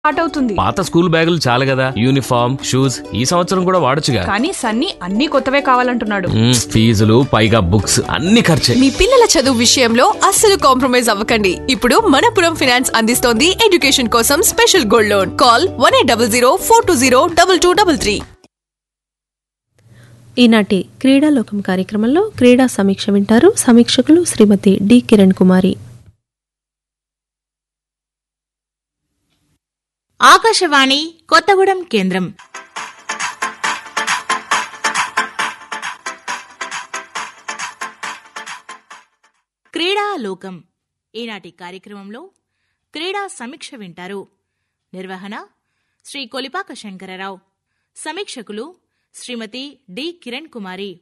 start అవుతుంది పాత school బ్యాగులు చాలు కదా యూనిఫామ్ షూస్ ఈ సంవత్సరం కూడా వాడొచ్చుగా కానీ సన్నీ అన్ని కొత్తవే కావాలంటున్నాడు మ్మ్, ఫీజులు పైగా బుక్స్ అన్ని ఖర్చే మీ పిల్లల చదువు విషయంలో అస్సలు కాంప్రమైజ్ అవ్వకండి ఇప్పుడు మనపురం ఫైనాన్స్ అందిస్తోంది ఎడ్యుకేషన్ కోసం special gold loan call one eight double zero four two zero double two double three ఈనాటి క్రీడాలోకం కార్యక్రమంలో క్రీడా సమీక్ష వింటారు సమీక్షకులు శ్రీమతి డి కిరణ్ కుమారి ఆకాశవాణి కొత్తగూడెం కేంద్రం క్రీడాలోకం ఈనాటి కార్యక్రమంలో క్రీడా సమీక్ష వింటారు నిర్వహణ శ్రీ కొలిపాక శంకరరావు సమీక్షకులు శ్రీమతి డి కిరణ్ కుమారి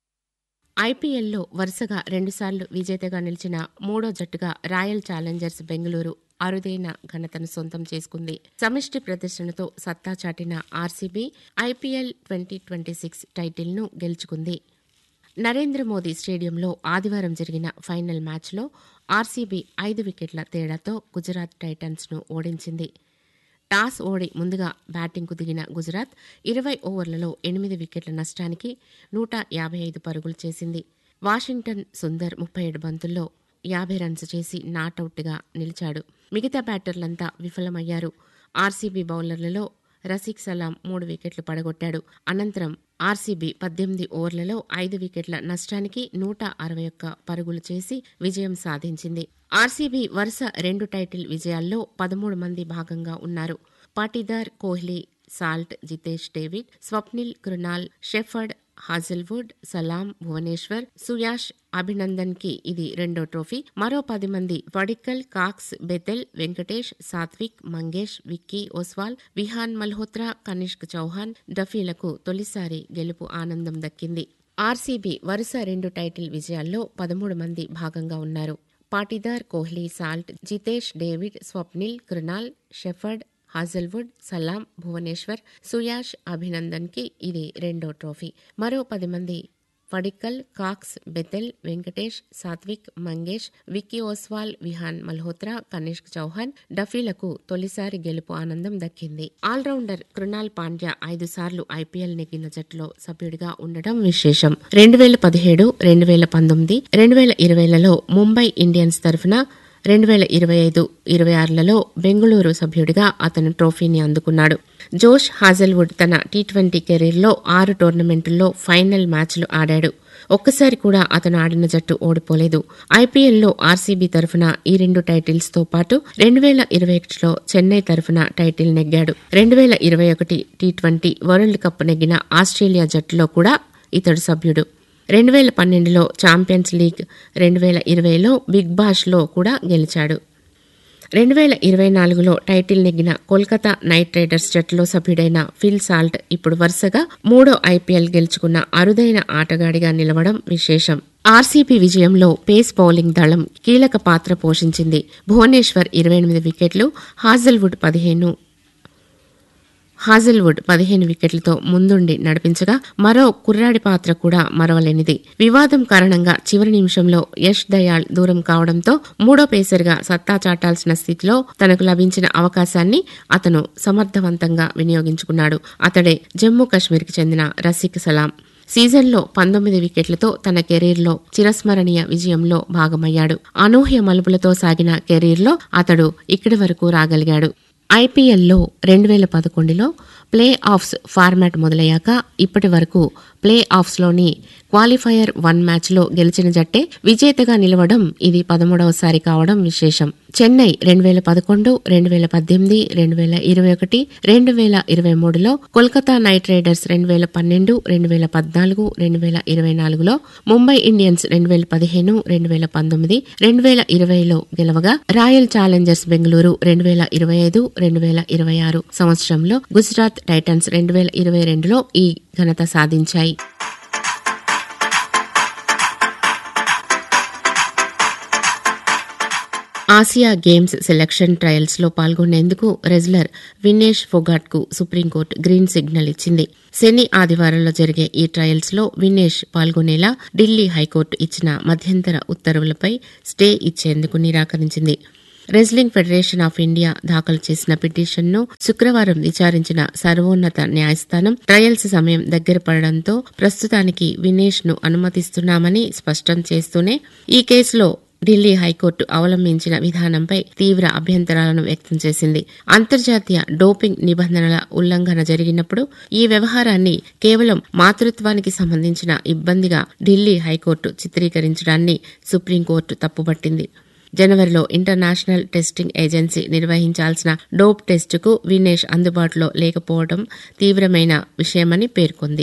ఐపీఎల్లో వరుసగా రెండుసార్లు విజేతగా నిలిచిన మూడో జట్టుగా రాయల్ ఛాలెంజర్స్ బెంగళూరు అరుదైన ఘనతను సొంతం చేసుకుంది సమిష్టి ప్రదర్శనతో సత్తా చాటిన RCB IPL twenty twenty six టైటిల్ను గెలుచుకుంది నరేంద్ర మోదీ స్టేడియంలో ఆదివారం జరిగిన ఫైనల్ మ్యాచ్లో ఆర్సీబీ ఐదు వికెట్ల తేడాతో గుజరాత్ టైటన్స్ను ఓడించింది టాస్ ఓడి ముందుగా బ్యాటింగ్కు దిగిన గుజరాత్ ఇరవై ఓవర్లలో ఎనిమిది వికెట్ల నష్టానికి నూట యాభై ఐదు పరుగులు చేసింది వాషింగ్టన్ సుందర్ ముప్పై ఏడు బంతుల్లో యాభై రన్స్ చేసి నాటౌట్గా నిలిచాడు మిగతా బ్యాటర్లంతా విఫలమయ్యారు ఆర్సీబీ బౌలర్లలో రసీక్ సలాం మూడు వికెట్లు పడగొట్టాడు అనంతరం ఆర్సీబీ పద్దెనిమిది ఓవర్లలో ఐదు వికెట్ల నష్టానికి నూట అరవై ఒక్క పరుగులు చేసి విజయం సాధించింది ఆర్సీబీ వరుస రెండు టైటిల్ విజయాల్లో పదమూడు మంది భాగంగా ఉన్నారు Patidar Kohli Salt Jitesh David Swapnil Krunal Shepherd Hazlewood Salam Bhuvneshwar Suyash Abhinandan కి ఇది రెండో ట్రోఫీ మరో పది మంది వడిక్కల్ కాక్స్ బెతెల్ వెంకటేష్ సాత్విక్ మంగేష్ విక్కీ ఓస్వాల్ విహాన్ మల్హోత్రా కనిష్క్ చౌహాన్ డఫీలకు తొలిసారి గెలుపు ఆనందం దక్కింది ఆర్సీబీ వరుస రెండు టైటిల్ విజయాల్లో పదమూడు మంది భాగంగా ఉన్నారు Patidar Kohli Salt Jitesh David Swapnil Krunal Shepherd Hazlewood Salam Bhuvneshwar Suyash Abhinandan కి ఇది రెండో ట్రోఫీ మరో పది మంది ఫడిక్కల్ కాక్స్ బెతెల్ వెంకటేష్ సాత్విక్ మంగేష్ విక్కీ ఓస్వాల్ విహాన్ మల్హోత్రా కనిష్క్ చౌహాన్ డఫీలకు తొలిసారి గెలుపు ఆనందం దక్కింది ఆల్రౌండర్ కృణాల్ పాండ్యా ఐదు సార్లు ఐపీఎల్ నెగ్గిన జట్టులో సభ్యుడిగా ఉండడం విశేషం రెండు వేల పదిహేడు రెండు వేల పంతొమ్మిది రెండు వేల ఇరవైలలో ముంబై ఇండియన్స్ తరఫున రెండు వేల ఇరవై ఐదు ఇరవై ఆరులలో బెంగళూరు సభ్యుడిగా అతను ట్రోఫీని అందుకున్నాడు జోష్ హాజల్వుడ్ తన టీ ట్వంటీ కెరీర్లో ఆరు టోర్నమెంటుల్లో ఫైనల్ మ్యాచ్లు ఆడాడు ఒక్కసారి కూడా అతను ఆడిన జట్టు ఓడిపోలేదు ఐపీఎల్లో ఆర్సీబీ తరఫున ఈ రెండు టైటిల్స్ తో పాటు రెండు వేల ఇరవై ఒకటిలో చెన్నై తరఫున టైటిల్ నెగ్గాడు రెండు వేల ఇరవై ఒకటి టీ ట్వంటీ వరల్డ్ కప్ నెగ్గిన ఆస్ట్రేలియా జట్టులో కూడా ఇతడు సభ్యుడు రెండు వేల పన్నెండులో ఛాంపియన్స్ లీగ్ రెండు వేల ఇరవైలో బిగ్ బాష్లో కూడా గెలిచాడు రెండు వేల ఇరవై నాలుగులో టైటిల్ నెగ్గిన కోల్కతా నైట్ రైడర్స్ జట్టులో సభ్యుడైన ఫిల్ సాల్ట్ ఇప్పుడు వరుసగా మూడో ఐపీఎల్ గెలుచుకున్న అరుదైన ఆటగాడిగా నిలవడం విశేషం ఆర్సీబీ విజయంలో పేస్ బౌలింగ్ దళం కీలక పాత్ర పోషించింది భువనేశ్వర్ ఇరవై ఎనిమిది వికెట్లు హాజల్వుడ్ పదిహేను హాజల్వుడ్ పదిహేను వికెట్లతో ముందుండి నడిపించగా మరో కుర్రాడి పాత్ర కూడా మరవలేనిది వివాదం కారణంగా చివరి నిమిషంలో యష్ దయాళ్ దూరం కావడంతో మూడో పేసర్గా సత్తా చాటాల్సిన స్థితిలో తనకు లభించిన అవకాశాన్ని అతను సమర్థవంతంగా వినియోగించుకున్నాడు అతడే జమ్మూ కశ్మీర్కి చెందిన రసిక్ సలాం సీజన్లో పంతొమ్మిది వికెట్లతో తన కెరీర్లో చిరస్మరణీయ విజయంలో భాగమయ్యాడు అనూహ్య మలుపులతో సాగిన కెరీర్లో అతడు ఇక్కడి వరకు రాగలిగాడు ఐపీఎల్లో రెండు వేల పదకొండులో ప్లే ఆఫ్స్ ఫార్మాట్ మొదలయ్యాక ఇప్పటి వరకు ప్లే ఆఫ్స్లోని క్వాలిఫైయర్ వన్ మ్యాచ్లో గెలిచిన జట్టే విజేతగా నిలవడం ఇది పదమూడవసారి కావడం విశేషం చెన్నై రెండు వేల పదకొండు రెండు వేల పద్దెనిమిది రెండు వేల ఇరవై ఒకటి రెండు వేల ఇరవై మూడులో కోల్కతా నైట్ రైడర్స్ రెండు వేల పన్నెండు రెండు వేల పద్నాలుగు రెండు వేల ఇరవై నాలుగులో ముంబై ఇండియన్స్ రెండు వేల పదిహేను రెండు వేల పంతొమ్మిది రెండు వేల ఇరవైలో గెలవగా రాయల్ ఛాలెంజర్స్ బెంగళూరు రెండు వేల ఇరవై ఐదు రెండు వేల ఇరవై ఆరు సంవత్సరంలో గుజరాత్ టైటన్స్ రెండు వేల ఇరవై రెండులో ఈ ఘనత సాధించాయి ఆసియా గేమ్స్ సెలక్షన్ ట్రయల్స్ లో పాల్గొనేందుకు రెజ్లర్ వినేష్ ఫొగాట్ కు సుప్రీంకోర్టు గ్రీన్ సిగ్నల్ ఇచ్చింది శని ఆదివారంలో జరిగే ఈ ట్రయల్స్ లో వినేష్ పాల్గొనేలా ఢిల్లీ హైకోర్టు ఇచ్చిన మధ్యంతర ఉత్తర్వులపై స్టే ఇచ్చేందుకు నిరాకరించింది రెజ్లింగ్ ఫెడరేషన్ ఆఫ్ ఇండియా దాఖలు చేసిన పిటిషన్ను శుక్రవారం విచారించిన సర్వోన్నత న్యాయస్థానం ట్రయల్స్ సమయం దగ్గర పడడంతో ప్రస్తుతానికి వినేష్ ను అనుమతిస్తున్నామని స్పష్టం చేస్తూనే ఈ కేసులో ఢిల్లీ హైకోర్టు అవలంబించిన విధానంపై తీవ్ర అభ్యంతరాలను వ్యక్తం చేసింది అంతర్జాతీయ డోపింగ్ నిబంధనల ఉల్లంఘన జరిగినప్పుడు ఈ వ్యవహారాన్ని కేవలం మాతృత్వానికి సంబంధించిన ఇబ్బందిగా ఢిల్లీ హైకోర్టు చిత్రీకరించడాన్ని సుప్రీంకోర్టు తప్పుపట్టింది జనవరిలో ఇంటర్నేషనల్ టెస్టింగ్ ఏజెన్సీ నిర్వహించాల్సిన డోప్ టెస్టుకు వినేష్ అందుబాటులో లేకపోవడం తీవ్రమైన విషయమని పేర్కొంది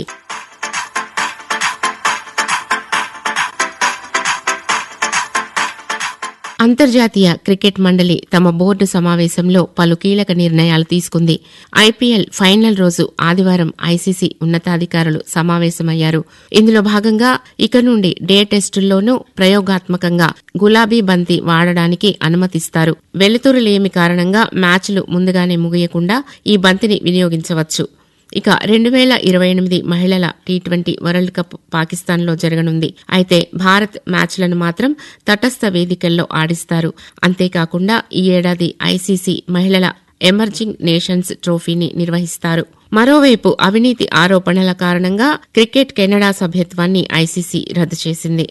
అంతర్జాతీయ క్రికెట్ మండలి తమ బోర్డు సమావేశంలో పలు కీలక నిర్ణయాలు తీసుకుంది ఐపీఎల్ ఫైనల్ రోజు ఆదివారం ఐసీసీ ఉన్నతాధికారులు సమావేశమయ్యారు ఇందులో భాగంగా ఇక నుండి డే టెస్టుల్లోనూ ప్రయోగాత్మకంగా గులాబీ బంతి వాడడానికి అనుమతిస్తారు వెలుతురు లేమి కారణంగా మ్యాచ్లు ముందుగానే ముగియకుండా ఈ బంతిని వినియోగించవచ్చు ఇక రెండు వేల ఇరవై ఎనిమిది మహిళల టీ ట్వంటీ వరల్డ్ కప్ పాకిస్తాన్లో జరగనుంది అయితే భారత్ మ్యాచ్లను మాత్రం తటస్థ వేదికల్లో ఆడిస్తారు అంతేకాకుండా ఈ ఏడాది ఐసీసీ మహిళల ఎమర్జింగ్ నేషన్స్ ట్రోఫీని నిర్వహిస్తారు మరోవైపు అవినీతి ఆరోపణల కారణంగా క్రికెట్ కెనడా సభ్యత్వాన్ని ఐసీసీ రద్దు చేసింది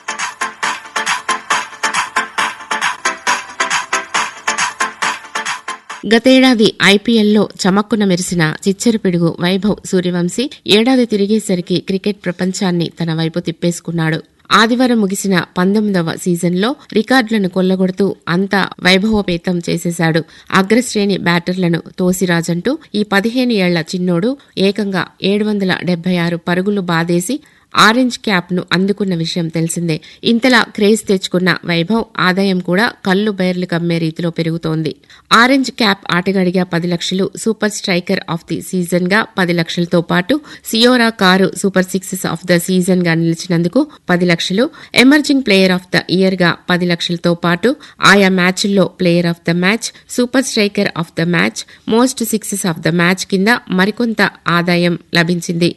గతేడాది ఐపీఎల్లో చమక్కున మెరిసిన చిచ్చరు పిడుగు వైభవ్ సూర్యవంశీ ఏడాది తిరిగేసరికి క్రికెట్ ప్రపంచాన్ని తన వైపు తిప్పేసుకున్నాడు ఆదివారం ముగిసిన పంతొమ్మిదవ సీజన్లో రికార్డులను కొల్లగొడుతూ అంతా వైభవపేతం చేసేశాడు అగ్రశ్రేణి బ్యాటర్లను తోసిరాజంటూ ఈ పదిహేను ఏళ్ల చిన్నోడు ఏకంగా ఏడు వందల డెబ్బై ఆరు పరుగులు బాదేసి ఆరెంజ్ క్యాప్ ను అందుకున్న విషయం తెలిసిందే ఇంతలా క్రేజ్ తెచ్చుకున్న వైభవ్ ఆదాయం కూడా కళ్ళు బైర్లు కమ్మే రీతిలో పెరుగుతోంది ఆరెంజ్ క్యాప్ ఆటగాడిగా పది లక్షలు super striker of the season గా పది లక్షలతో పాటు Sierra car super sixes of the season గా నిలిచినందుకు పది లక్షలు emerging player of the year గా పది లక్షలతో పాటు ఆయా మ్యాచ్ల్లో player of the match super striker of the match most sixes of the match కింద మరికొంత ఆదాయం లభించింది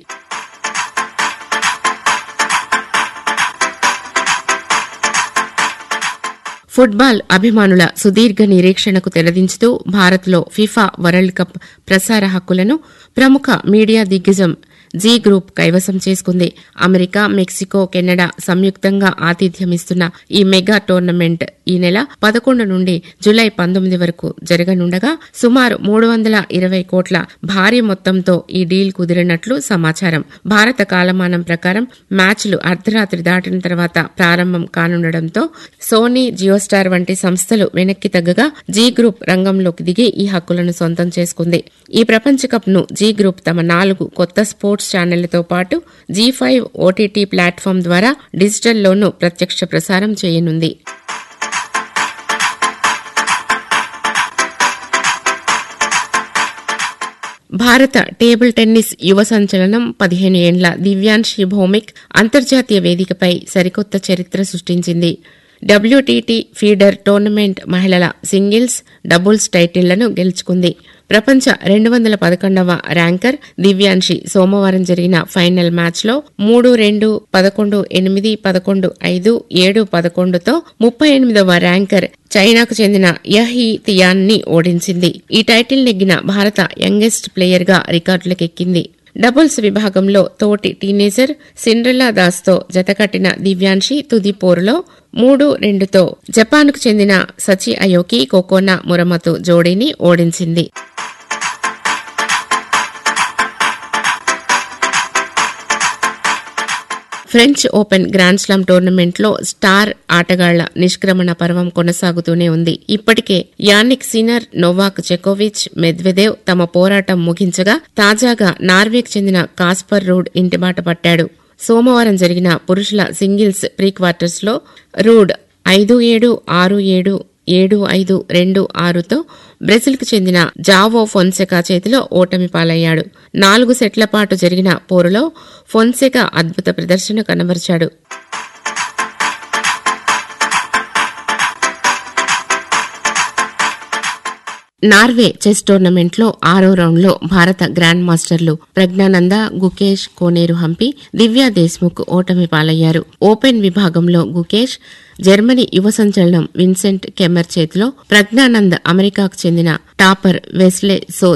ఫుట్బాల్ అభిమానుల సుదీర్ఘ నిరీక్షణకు తెరదించుతూ భారత్లో ఫిఫా వరల్డ్ కప్ ప్రసార హక్కులను ప్రముఖ మీడియా దిగ్గజం జీ గ్రూప్ కైవసం చేసుకుంది అమెరికా మెక్సికో కెనడా సంయుక్తంగా ఆతిథ్యమిస్తున్న ఈ మెగా టోర్నమెంట్ ఈ నెల పదకొండు నుండి జులై పంతొమ్మిది వరకు జరగనుండగా సుమారు మూడు వందల ఇరవై కోట్ల భారీ మొత్తంతో ఈ డీల్ కుదిరినట్లు సమాచారం భారత కాలమానం ప్రకారం మ్యాచ్లు అర్ధరాత్రి దాటిన తర్వాత ప్రారంభం కానుండటంతో సోనీ జియోస్టార్ వంటి సంస్థలు వెనక్కి తగ్గగా జీ గ్రూప్ రంగంలోకి దిగి ఈ హక్కులను సొంతం చేసుకుంది ఈ ప్రపంచ కప్ ను జీ గ్రూప్ తమ నాలుగు కొత్త స్పోర్ట్స్ ఛానళ్లతో పాటు జీ ఫైవ్ ఓటీటీ ప్లాట్ఫామ్ ద్వారా డిజిటల్లోనూ ప్రత్యక్ష ప్రసారం చేయనుంది భారత టేబుల్ టెన్నిస్ యువ సంచలనం పదిహేను ఏండ్ల దివ్యాన్షి భౌమిక్ అంతర్జాతీయ వేదికపై సరికొత్త చరిత్ర సృష్టించింది డబ్ల్యూటీటీ ఫీడర్ టోర్నమెంట్ మహిళల సింగిల్స్ డబుల్స్ టైటిళ్లను గెలుచుకుంది ప్రపంచ రెండు వందల పదకొండవ ర్యాంకర్ దివ్యాంశి సోమవారం జరిగిన ఫైనల్ మ్యాచ్లో మూడు రెండు పదకొండు ఎనిమిది పదకొండు ఐదు ఏడు పదకొండుతో ముప్పై ఎనిమిదవ ర్యాంకర్ చైనాకు చెందిన యహీ తియాన్ ని ఓడించింది ఈ టైటిల్ నెగ్గిన భారత యంగెస్ట్ ప్లేయర్ గా రికార్డులకెక్కింది డబుల్స్ విభాగంలో తోటి టీనేజర్ సిండ్రెల్లా దాస్తో జతకట్టిన దివ్యాంశి తుది పోరులో మూడు రెండుతో జపాన్కు చెందిన సచి అయోకి కోకోనా మురమతు జోడీని ఓడించింది ఫ్రెంచ్ ఓపెన్ గ్రాండ్ స్లామ్ టోర్నమెంట్లో స్టార్ ఆటగాళ్ల నిష్క్రమణ పర్వం కొనసాగుతూనే ఉంది ఇప్పటికే యానిక్ సినర్ నోవాక్ చెకోవిచ్ మెద్వెదేవ్ తమ పోరాటం ముగించగా తాజాగా నార్వేకు చెందిన కాస్పర్ రూడ్ ఇంటిబాట పట్టాడు సోమవారం జరిగిన పురుషుల సింగిల్స్ ప్రీ క్వార్టర్స్ లో రూడ్ ఐదు ఏడు ఆరు ఏడు ఏడు ఐదు రెండు ఆరుతో బ్రెజిల్కు చెందిన జావో ఫొన్సెకా చేతిలో ఓటమి పాలయ్యాడు నాలుగు సెట్ల పాటు జరిగిన పోరులో ఫొన్సెకా అద్భుత ప్రదర్శన కనబరిచాడు నార్వే చెస్ టోర్నమెంట్లో ఆరో రౌండ్లో భారత గ్రాండ్ మాస్టర్లు ప్రజ్ఞానంద గుకేష్ కోనేరు హంపి దివ్యా దేశ్ముఖ్ ఓటమి పాలయ్యారు ఓపెన్ విభాగంలో గుకేష్ జర్మనీ యువ సంచలనం విన్సెంట్ కెమెర్ చేతిలో ప్రజ్ఞానంద్ అమెరికాకు చెందిన టాపర్ వెస్లే సో